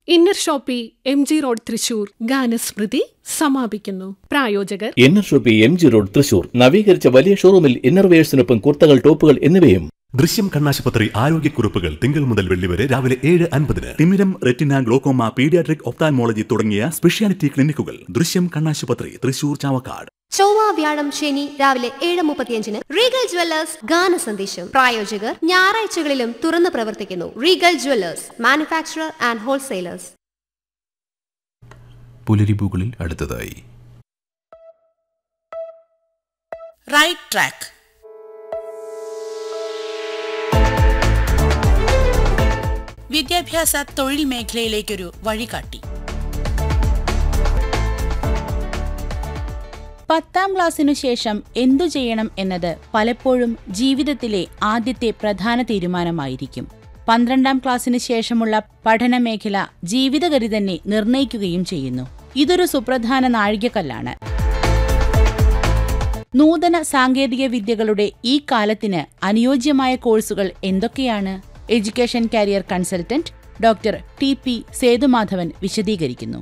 inner shoppe M G road Thrissur ഗാനസ്മൃതി സമാപിക്കുന്നു പ്രായോജകർ inner shoppe M G road Thrissur നവീകരിച്ച വലിയ ഷോറൂമിൽ ഇന്നർവെയേഴ്സിനൊപ്പം കുർത്തകൾ ടോപ്പുകൾ എന്നിവയും ദൃശ്യം കണ്ണാശുപത്രി ആരോഗ്യക്കുറിപ്പുകൾ തിങ്കൾ മുതൽ വെള്ളി വരെ രാവിലെ ഏഴ് അൻപതിന് തിമിരം റെറ്റിന ഗ്ലോക്കോമ പീഡിയാട്രിക് ഒപ്താൻമോളജി തുടങ്ങിയ സ്പെഷ്യാലിറ്റി ക്ലിനിക്കുകൾ ദൃശ്യം കണ്ണാശുപത്രി തൃശൂർ ചാവക്കാട് ചൊവ്വ വ്യാഴം ശനി രാവിലെ ഏഴ് മുപ്പത്തിയഞ്ചിന് റീഗൽ ജ്വല്ലേഴ്സ് ഗാന സന്ദേശം പ്രായോജകർ ഞായറാഴ്ചകളിലും തുറന്നു പ്രവർത്തിക്കുന്നു regal jewellers manufacturer and wholesalers പുലരിപ്പൂകളിൽ അടുത്തതായി റൈറ്റ് ട്രാക്ക് വിദ്യാഭ്യാസ തൊഴിൽ മേഖലയിലേക്കൊരു വഴികാട്ടി പത്താം ക്ലാസ്സിനു ശേഷം എന്തു ചെയ്യണം എന്നത് പലപ്പോഴും ജീവിതത്തിലെ ആദ്യത്തെ പ്രധാന തീരുമാനമായിരിക്കും പന്ത്രണ്ടാം ക്ലാസ്സിന് ശേഷമുള്ള പഠനമേഖല ജീവിതഗതി തന്നെ നിർണയിക്കുകയും ചെയ്യുന്നു ഇതൊരു സുപ്രധാന നാഴികക്കല്ലാണ് നൂതന സാങ്കേതിക വിദ്യകളുടെ ഈ കാലത്തിന് അനുയോജ്യമായ കോഴ്സുകൾ എന്തൊക്കെയാണ് education career consultant doctor T P Sethumadhavan വിശദീകരിക്കുന്നു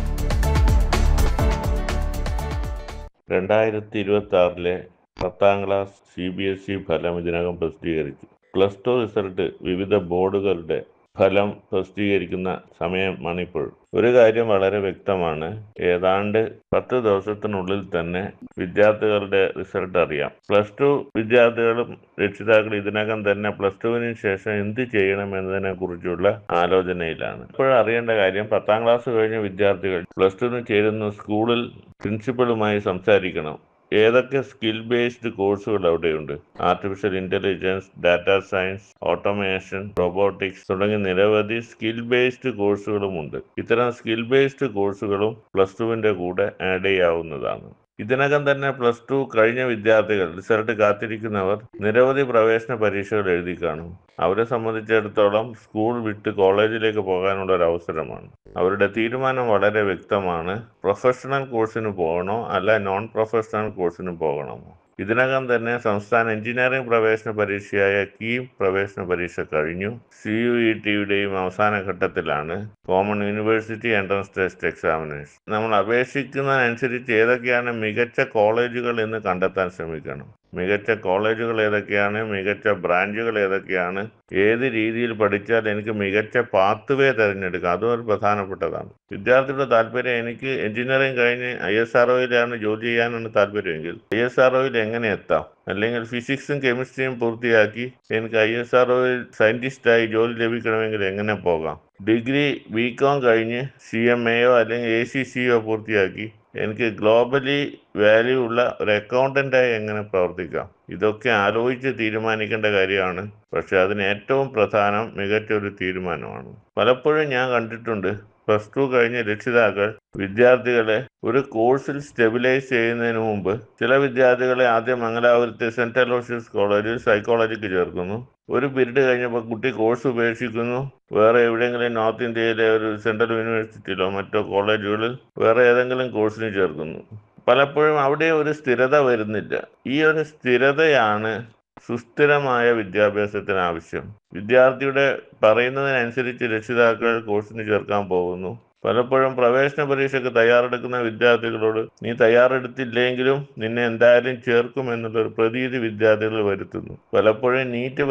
രണ്ടായിരത്തി ഇരുപത്തി ആറിലെ പത്താം class C B S E ഫലം ഇതിനകം പ്രസിദ്ധീകരിച്ചു പ്ലസ് ടു റിസൾട്ട് വിവിധ ബോർഡുകളുടെ ഫലം പ്രസിദ്ധീകരിക്കുന്ന സമയമാണിപ്പോൾ ഒരു കാര്യം വളരെ വ്യക്തമാണ് ഏതാണ്ട് പത്ത് ദിവസത്തിനുള്ളിൽ തന്നെ വിദ്യാർത്ഥികളുടെ റിസൾട്ട് അറിയാം പ്ലസ് ടു വിദ്യാർത്ഥികളും രക്ഷിതാക്കളും ഇതിനകം തന്നെ പ്ലസ് ടുവിന് ശേഷം എന്ത് ചെയ്യണം എന്നതിനെ കുറിച്ചുള്ള ആലോചനയിലാണ് ഇപ്പോൾ അറിയേണ്ട കാര്യം പത്താം ക്ലാസ് കഴിഞ്ഞ വിദ്യാർത്ഥികൾ പ്ലസ് ടുവിന് ചേരുന്ന സ്കൂളിൽ പ്രിൻസിപ്പളുമായി സംസാരിക്കണം ഏതൊക്കെ സ്കിൽ ബേസ്ഡ് കോഴ്സുകൾ അവിടെയുണ്ട് artificial intelligence data science automation robotics തുടങ്ങിയ നിരവധി സ്കിൽ ബേസ്ഡ് കോഴ്സുകളുമുണ്ട് ഇത്തരം സ്കിൽ ബേസ്ഡ് കോഴ്സുകളും പ്ലസ് ടുവിന്റെ കൂടെ ആഡ് ചെയ്യാവുന്നതാണ് ഇതിനകം തന്നെ പ്ലസ് ടു കഴിഞ്ഞ വിദ്യാർത്ഥികൾ റിസൾട്ട് കാത്തിരിക്കുന്നവർ നിരവധി പ്രവേശന പരീക്ഷകൾ എഴുതി കാണും അവരെ സംബന്ധിച്ചിടത്തോളം സ്കൂൾ വിട്ട് കോളേജിലേക്ക് പോകാനുള്ള ഒരു അവസരമാണ് അവരുടെ തീരുമാനം വളരെ വ്യക്തമാണ് പ്രൊഫഷണൽ കോഴ്സിന് പോകണോ അല്ല നോൺ പ്രൊഫഷണൽ കോഴ്സിന് പോകണമോ ഇതിനകം തന്നെ സംസ്ഥാന എഞ്ചിനീയറിംഗ് പ്രവേശന പരീക്ഷയായ കീം പ്രവേശന പരീക്ഷ കഴിഞ്ഞു സി യു ഇ ടിയുടെയും അവസാന ഘട്ടത്തിലാണ് common university entrance test examination നമ്മൾ അപേക്ഷിക്കുന്നതനുസരിച്ച് ഏതൊക്കെയാണ് മികച്ച കോളേജുകൾ എന്ന് കണ്ടെത്താൻ ശ്രമിക്കണം മികച്ച കോളേജുകൾ ഏതൊക്കെയാണ് മികച്ച ബ്രാഞ്ചുകൾ ഏതൊക്കെയാണ് ഏത് രീതിയിൽ പഠിച്ചാൽ എനിക്ക് മികച്ച പാത്വേ തിരഞ്ഞെടുക്കാം അതും ഒരു പ്രധാനപ്പെട്ടതാണ് വിദ്യാർത്ഥിയുടെ താല്പര്യം എനിക്ക് എഞ്ചിനീയറിംഗ് കഴിഞ്ഞ് ഐ എസ് ആർ ഒയിലാണ് ജോലി ചെയ്യാനാണ് താല്പര്യമെങ്കിൽ ഐ എസ് ആർ ഒയിൽ എങ്ങനെ എത്താം അല്ലെങ്കിൽ ഫിസിക്സും കെമിസ്ട്രിയും പൂർത്തിയാക്കി എനിക്ക് ഐ എസ് ആർ ഒയിൽ സയന്റിസ്റ്റായി ജോലി ലഭിക്കണമെങ്കിൽ എങ്ങനെ പോകാം ഡിഗ്രി ബി കോം കഴിഞ്ഞ് സി എം എയോ അല്ലെങ്കിൽ എ സി സിയോ പൂർത്തിയാക്കി എനിക്ക് ഗ്ലോബലി വാല്യൂ ഉള്ള ഒരു അക്കൗണ്ടൻ്റായി എങ്ങനെ പ്രവർത്തിക്കാം ഇതൊക്കെ ആലോചിച്ച് തീരുമാനിക്കേണ്ട കാര്യമാണ് പക്ഷെ അതിന് ഏറ്റവും പ്രധാനം മികച്ച ഒരു തീരുമാനമാണ് പലപ്പോഴും ഞാൻ കണ്ടിട്ടുണ്ട് പ്ലസ് ടു കഴിഞ്ഞ രക്ഷിതാക്കൾ വിദ്യാർത്ഥികളെ ഒരു കോഴ്സിൽ സ്റ്റെബിലൈസ് ചെയ്യുന്നതിന് മുമ്പ് ചില വിദ്യാർത്ഥികളെ ആദ്യം മംഗലാപുരത്തെ സെൻറ്റ് അലോഷ്യസ് കോളേജിൽ സൈക്കോളജിക്ക് ചേർക്കുന്നു ഒരു പീരീഡ് കഴിഞ്ഞപ്പോൾ കുട്ടി കോഴ്സ് ഉപേക്ഷിക്കുന്നു വേറെ എവിടെയെങ്കിലും നോർത്ത് ഇന്ത്യയിലെ ഒരു സെൻട്രൽ യൂണിവേഴ്സിറ്റിയിലോ മറ്റോ കോളേജുകളിൽ വേറെ ഏതെങ്കിലും കോഴ്സിന് ചേർക്കുന്നു പലപ്പോഴും അവിടെ ഒരു സ്ഥിരത വരുന്നില്ല ഈ ഒരു സ്ഥിരതയാണ് സുസ്ഥിരമായ വിദ്യാഭ്യാസത്തിന് ആവശ്യം വിദ്യാർത്ഥിയുടെ പറയുന്നതിനനുസരിച്ച് രക്ഷിതാക്കൾ കോഴ്സിന് ചേർക്കാൻ പോകുന്നു പലപ്പോഴും പ്രവേശന പരീക്ഷയ്ക്ക് തയ്യാറെടുക്കുന്ന വിദ്യാർത്ഥികളോട് നീ തയ്യാറെടുത്തില്ലെങ്കിലും നിന്നെ എന്തായാലും ചേർക്കും എന്നുള്ളൊരു പ്രതീതി വിദ്യാർത്ഥികൾ വരുത്തുന്നു പലപ്പോഴും നീറ്റ്